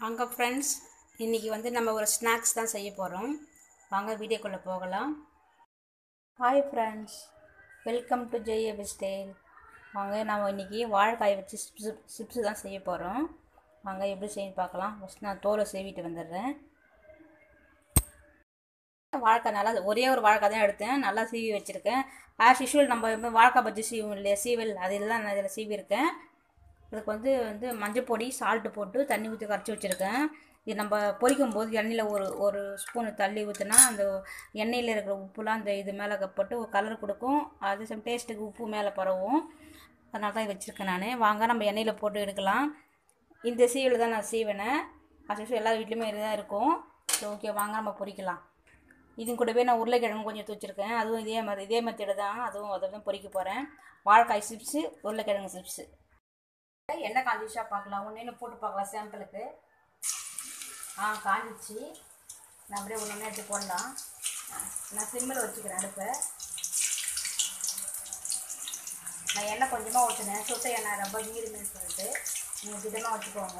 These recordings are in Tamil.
வாங்க ஃப்ரெண்ட்ஸ் இன்றைக்கி வந்து நம்ம ஒரு ஸ்நாக்ஸ் தான் செய்ய போகிறோம் வாங்க வீடியோக்குள்ளே போகலாம் hi friends welcome to Jai style வாங்க நம்ம இன்றைக்கி வாழைக்காய் வச்சு சிப்ஸ் சிப்ஸு தான் செய்ய போகிறோம் வாங்க எப்படி செய்ய பார்க்கலாம் ஃபஸ்ட் நான் தோலை சீவிட்டு வந்துடுறேன் வாழைக்காய் நல்லா ஒரே ஒரு வாழைக்காய் தான் எடுத்தேன் நல்லா சீவி வச்சுருக்கேன் ஆஸ் யூஷுவல் நம்ம எப்போ வாழைக்காய் பஜ்ஜி சீவும் இல்லையா சீவல் அதில் தான் நான் இதில் சீவிருக்கேன் இதுக்கு வந்து வந்து மஞ்சள் பொடி சால்ட்டு போட்டு தண்ணி ஊற்றி கரைச்சி வச்சுருக்கேன் இது நம்ம பொரிக்கும் போது எண்ணெயில் ஒரு ஒரு ஸ்பூனு தள்ளி ஊற்றினா அந்த எண்ணெயில் இருக்கிற உப்புலாம் அந்த இது மேலே போட்டு ஒரு கலர் கொடுக்கும் அது சம் டேஸ்ட்டுக்கு உப்பு மேலே பரவும் அதனால தான் வச்சுருக்கேன் நான் வாங்க நம்ம எண்ணெயில் போட்டு எடுக்கலாம் இந்த சீவில் தான் நான் சீவினேன் அது எல்லா வீட்லேயுமே இதுதான் இருக்கும் சரி ஓகே வாங்க நம்ம பொரிக்கலாம் இது கூடவே நான் உருளைக்கிழங்கு கொஞ்சம் தூச்சிருக்கேன் அதுவும் இதே மாதிரி இதே மெத்தடு தான் அதுவும் அதை தான் பொரிக்க போகிறேன் வாழைக்காய் சிப்ஸு உருளைக்கிழங்கு சிப்ஸு எண்ணெய் காஞ்சிச்சா பார்க்கலாம் ஒன்று போட்டு பார்க்கலாம் சாம்பிளுக்கு ஆ காஞ்சிச்சு நான் அப்படியே ஒன்று ஒன்று எடுத்து போடலாம் நான் சிம்மில் வச்சுக்கிறேன் அடுப்பை நான் எண்ணெய் கொஞ்சமாக ஊற்றினேன் சுட்ட எண்ணெய் ரொம்ப நீருன்னு சொல்லிட்டு நீங்கள் திடமாக வச்சுக்கோங்க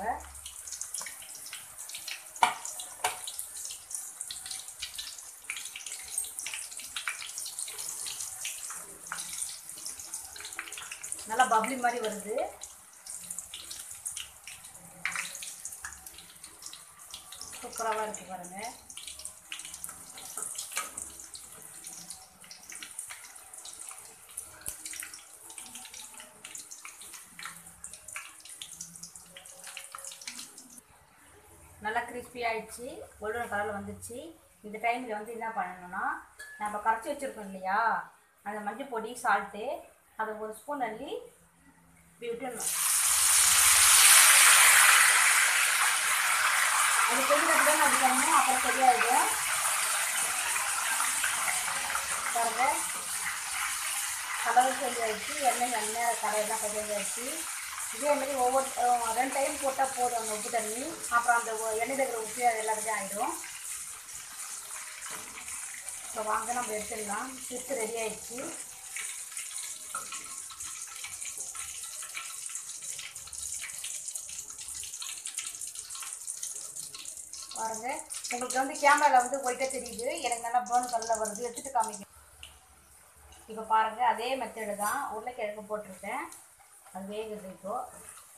நல்லா பப்ளி மாதிரி வருது சூப்பராக இருக்குது பாருங்கள் நல்லா கிறிஸ்பி ஆயிடுச்சு கோல்டன் கலரில் வந்துடுச்சு இந்த டைமில் வந்து என்ன பண்ணணும்னா நம்ம கரைச்சி வச்சுருக்கோம் இல்லையா அந்த மஞ்சள் பொடி சால்ட்டு அதை ஒரு ஸ்பூன் அள்ளி இப்படி விட்டுடணும் அது கொஞ்சம் தான் அப்படி பண்ணணும் அப்புறம் சரியாயிடும் பாருங்க கலர் சேஞ்ச் ஆகிடுச்சு எண்ணெய் எண்ணெய் கரையெல்லாம் சேஞ்ச் ஆகிடுச்சு இதே மாதிரி ஒவ்வொரு ரெண்டு டைம் போட்டால் போதும் அந்த உப்பு தண்ணி அப்புறம் அந்த எண்ணெயில் இருக்கிற உப்பு அது எல்லாத்தையும் ஆகிடும் ஸோ வாங்க நம்ம எடுத்துடலாம் சிப்ஸ் ரெடி ஆயிடுச்சு பாருங்க உங்களுக்கு வந்து கேமராவில் வந்து ஒயிட்டாக தெரியுது எனக்கு நல்லா ப்ரௌன் கலரில் வருது எடுத்துட்டு காமிக்க இப்போ பாருங்கள் அதே மெத்தடு தான் உருளைக்கிழங்கு போட்டிருக்கேன் அது வேகுது இப்போது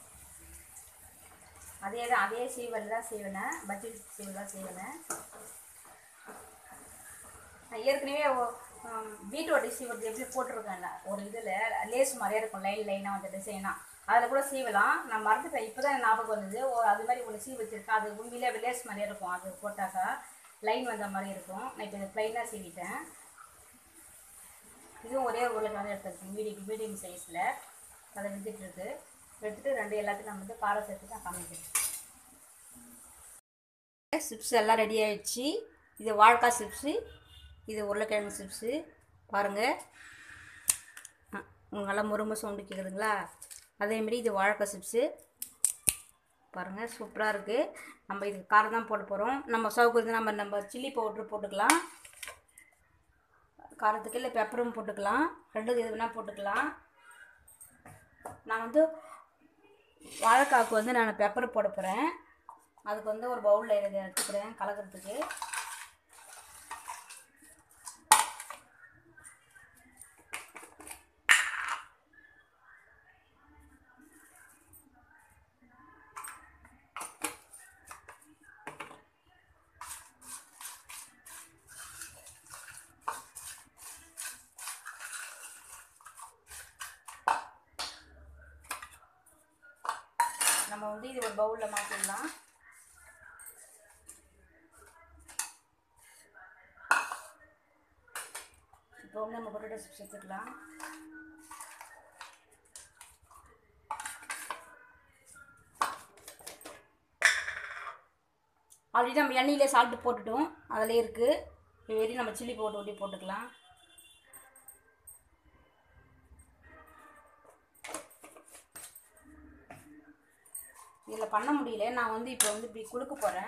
அதே தான் அதே சீவல் தான் செய்வேனேன் பஜ்ஜி சீவல் தான் செய்வேனேன் நான் ஏற்கனவே பீட்ரோட் சீவல் எப்படி போட்டிருக்கேன்ல ஒரு இதில் லேஸ் மாதிரியே இருக்கும் லைன் லைனாக வந்து டிசைனாக அதில் கூட சீவலாம் நான் மறந்துட்டேன் இப்போ தான் ஞாபகம் வந்தது ஓ அது மாதிரி ஒன்று சீவ் வச்சுருக்கேன் அது உண்மையிலே லேஸ் மாதிரியே இருக்கும் அது போட்டாக்கா லைன் வந்த மாதிரி இருக்கும் நான் இப்போ இதை ப்ளைனாக சீவிட்டேன் இதுவும் ஒரே ஒரு உருளைக்கிழங்கு எடுத்துருக்கேன் மீடியம் மீடியம் சைஸில் அதை வித்துட்டுருக்கு எடுத்துகிட்டு ரெண்டு எல்லாத்தையும் நம்ம வந்து காரம் சேர்த்து தான் காமிக்கிறேன் சிப்ஸ் எல்லாம் ரெடி ஆகிடுச்சு இது வாழைக்காய் சிப்ஸு இது உருளைக்கிழங்கு சிப்ஸு பாருங்கள் உங்களுக்கு நல்லா முரும்பு சவுண்டு கேட்குதுங்களா அதேமாரி இது வாழைக்காய் சிப்ஸு பாருங்கள் சூப்பராக இருக்குது நம்ம இதுக்கு காரம் தான் போட போகிறோம் நம்ம சவுக்கு நம்ம நம்ம சில்லி பவுட்ரு போட்டுக்கலாம் காரத்துக்கு இல்லை பெப்பரும் போட்டுக்கலாம் ரெண்டு எது வேணால் போட்டுக்கலாம் நான் வந்து வாழைக்காய்க்கு வந்து நான் பெப்பர் போட போகிறேன் அதுக்கு வந்து ஒரு பவுலில் இதை எடுத்துக்கிறேன் கலக்கிறதுக்கு நம்ம வந்து இது ஒரு பவுலில் மாற்றிடலாம் இப்போ வந்து நம்ம பொட்டேட்டோ சிப்ஸ் எடுத்துக்கலாம் ஆல்ரெடி நம்ம எண்ணெயிலே சால்ட்டு போட்டுட்டோம் அதில் இருக்குது இப்போ வெறும் நம்ம சில்லி போட்டு ஒட்டி போட்டுக்கலாம் இதில் பண்ண முடியல நான் வந்து இப்போ வந்து இப்படி கொடுக்க போகிறேன்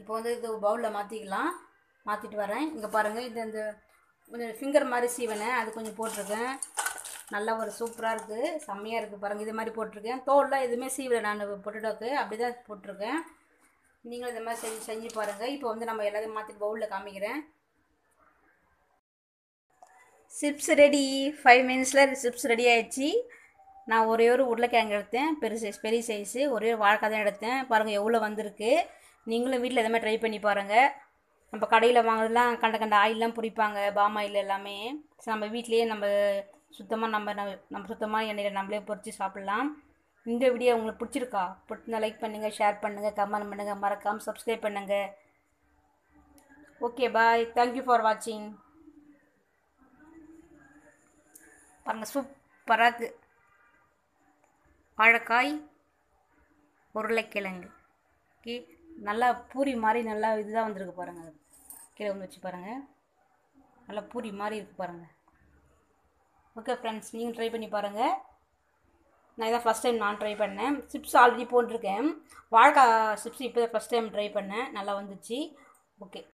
இப்போ வந்து இது பவுலில் மாற்றிக்கலாம் மாற்றிட்டு வரேன் இங்கே பாருங்கள் இது இந்த கொஞ்சம் ஃபிங்கர் மாதிரி சீவனை அது கொஞ்சம் போட்டிருக்கேன் நல்லா ஒரு சூப்பராக இருக்குது செம்மையாக இருக்குது பாருங்கள் இது மாதிரி போட்டிருக்கேன் தோல்லாம் எதுவுமே சீவலை நான் பொட்டேட்டோக்கு அப்படி தான் போட்டிருக்கேன் நீங்களும் இந்த மாதிரி செஞ்சு செஞ்சு பாருங்கள் இப்போ வந்து நம்ம எல்லாத்தையும் மாற்றிட்டு பவுலில் காமிக்கிறேன் சிப்ஸ் ரெடி ஃபைவ் மினிட்ஸில் சிப்ஸ் ரெடி ஆயிடுச்சு நான் ஒரே ஒரு உருளைக்கிழங்கு எடுத்தேன் பெரிய சைஸ் பெரிய சைஸு ஒரே ஒரு வாழைக்காய் தான் எடுத்தேன் பாருங்கள் எவ்வளோ வந்திருக்கு நீங்களும் வீட்டில் எதுவுமே ட்ரை பண்ணி பாருங்கள் நம்ம கடையில் வாங்குறதுலாம் கண்ட கண்ட ஆயிலெலாம் பொரிப்பாங்க பாம் ஆயில் எல்லாமே சரி, நம்ம வீட்லேயே நம்ம சுத்தமாக நம்ம நம்ம நம்ம சுத்தமாக எண்ணெயில் நம்மளே பொரித்து சாப்பிட்லாம் இந்த வீடியோ உங்களுக்கு பிடிச்சிருக்கா பிடிச்சிருந்தா லைக் பண்ணுங்கள் ஷேர் பண்ணுங்கள் கமெண்ட் பண்ணுங்கள் மறக்காமல் சப்ஸ்கிரைப் பண்ணுங்கள் ஓகே பாய் தேங்க்யூ ஃபார் வாட்சிங் பாருங்கள் சூப்பராக இருக்குது வாழைக்காய் உருளைக்கிழங்கு ஓகே நல்லா பூரி மாதிரி நல்லா இதுதான் வந்திருக்கு பாருங்கள் கீழே வந்து வச்சு பாருங்கள் நல்லா பூரி மாதிரி இருக்குது பாருங்கள் ஓகே ஃப்ரெண்ட்ஸ் நீங்கள் ட்ரை பண்ணி பாருங்கள் நான் இதான் ஃபஸ்ட் டைம் நான் ட்ரை பண்ணேன் சிப்ஸ் ஆல்ரெடி போட்டிருக்கேன் வாழைக்காய் சிப்ஸ் இப்போ ஃபஸ்ட் டைம் ட்ரை பண்ணேன் நல்லா வந்துச்சு ஓகே